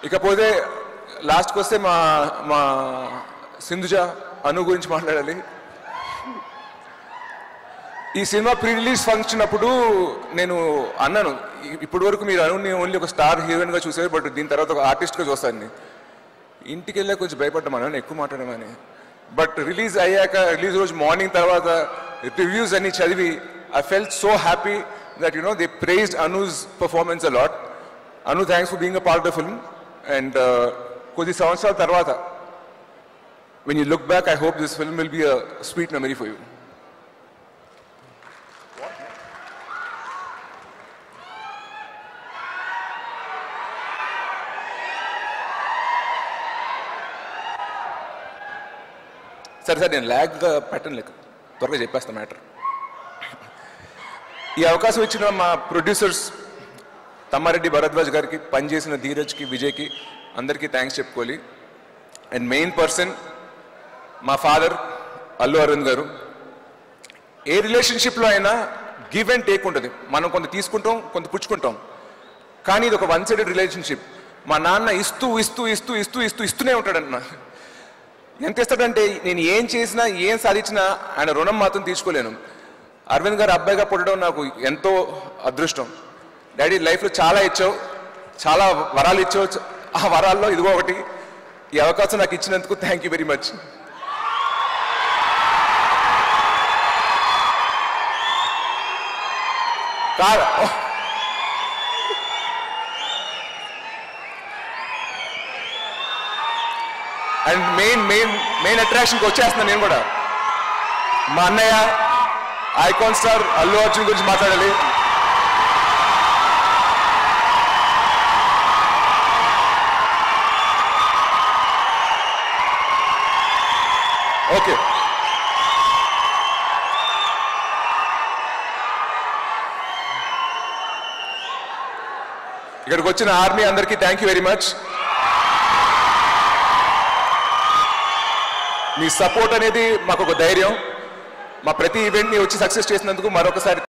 ఇకపోతే లాస్ట్కి వస్తే మా మా సింధుజ అను గురించి మాట్లాడాలి ఈ సినిమా ప్రీ రిలీజ్ ఫంక్షన్ అప్పుడు నేను అన్నాను "ఇ- ఇప్పటి వరకు మీరు అనుని ఓన్లీ ఒక స్టార్ హీరోయిన్గా చూసారు బట్ దీని తర్వాత ఒక ఆర్టిస్ట్గా చూస్తాను ఇంటికి వెళ్ళా కొంచెం భయపడ్డామని ఎక్కువ మాట్లాడమని బట్ రిలీజ్ అయ్యాక రిలీజ్ రోజు మార్నింగ్ తర్వాత రివ్యూస్ అన్ని చదివి I felt so happy that you know they praised Anu's performance a lot Anu thanks for being a part of film and కొద్ది సంవత్సరాల తర్వాత when you look back I hope this film will be a sweet memory for you సరే సరే నేను ల్యాగ్గా పెట్టను లేక త్వరగా చెప్పేస్తాను మ్యాటర్ ఈ అవకాశం ఇచ్చిన మా ప్రొడ్యూసర్స్ తమ్మారెడ్డి భరద్వాజ్ గారికి పనిచేసిన ధీరజ్కి విజయ్కి అందరికీ థ్యాంక్స్ చెప్పుకోవాలి అండ్ మెయిన్ పర్సన్ మా ఫాదర్ అల్లు అరవింద్ గారు ఏ రిలేషన్షిప్లో అయినా గివ్ అండ్ టేక్ ఉంటుంది మనం కొంత తీసుకుంటాం కొంత పుచ్చుకుంటాం కానీ ఇది ఒక వన్ సైడెడ్ రిలేషన్షిప్ మా నాన్న ఇస్తూ ఇస్తూ ఇస్తూ ఇస్తూ ఇస్తూ ఇస్తూనే ఉంటాడన్న ఎంత ఇస్తాడంటే నేను ఏం చేసినా ఏం సాధించినా ఆయన రుణం మాత్రం తీసుకోలేను అరవింద్ గారు అబ్బాయిగా పుట్టడం నాకు ఎంతో అదృష్టం డాడీ లైఫ్లో చాలా ఇచ్చావు చాలా వరాలు ఇచ్చావు చ- ఆ వరాల్లో ఇదిగో ఒకటి ఈ అవకాశం నాకు ఇచ్చినందుకు థ్యాంక్ యూ వెరీ మచ్ కాదు అండ్ మెయిన్ మెయిన్ మెయిన్ అట్రాక్షన్కి వచ్చేస్తున్నాను నేను కూడా మా అన్నయ్య ఐకాన్ స్టార్ అల్లు అర్జున్ గురించి మాట్లాడాలి ఓకే ఇక్కడికి వచ్చిన ఆర్మీ అందరికీ థ్యాంక్ యూ వెరీ మచ్ మీ సపోర్ట్ అనేది మాకు ఒక ధైర్యం మా ప్రతి ఈవెంట్ని వచ్చి సక్సెస్ చేసినందుకు మరొకసారి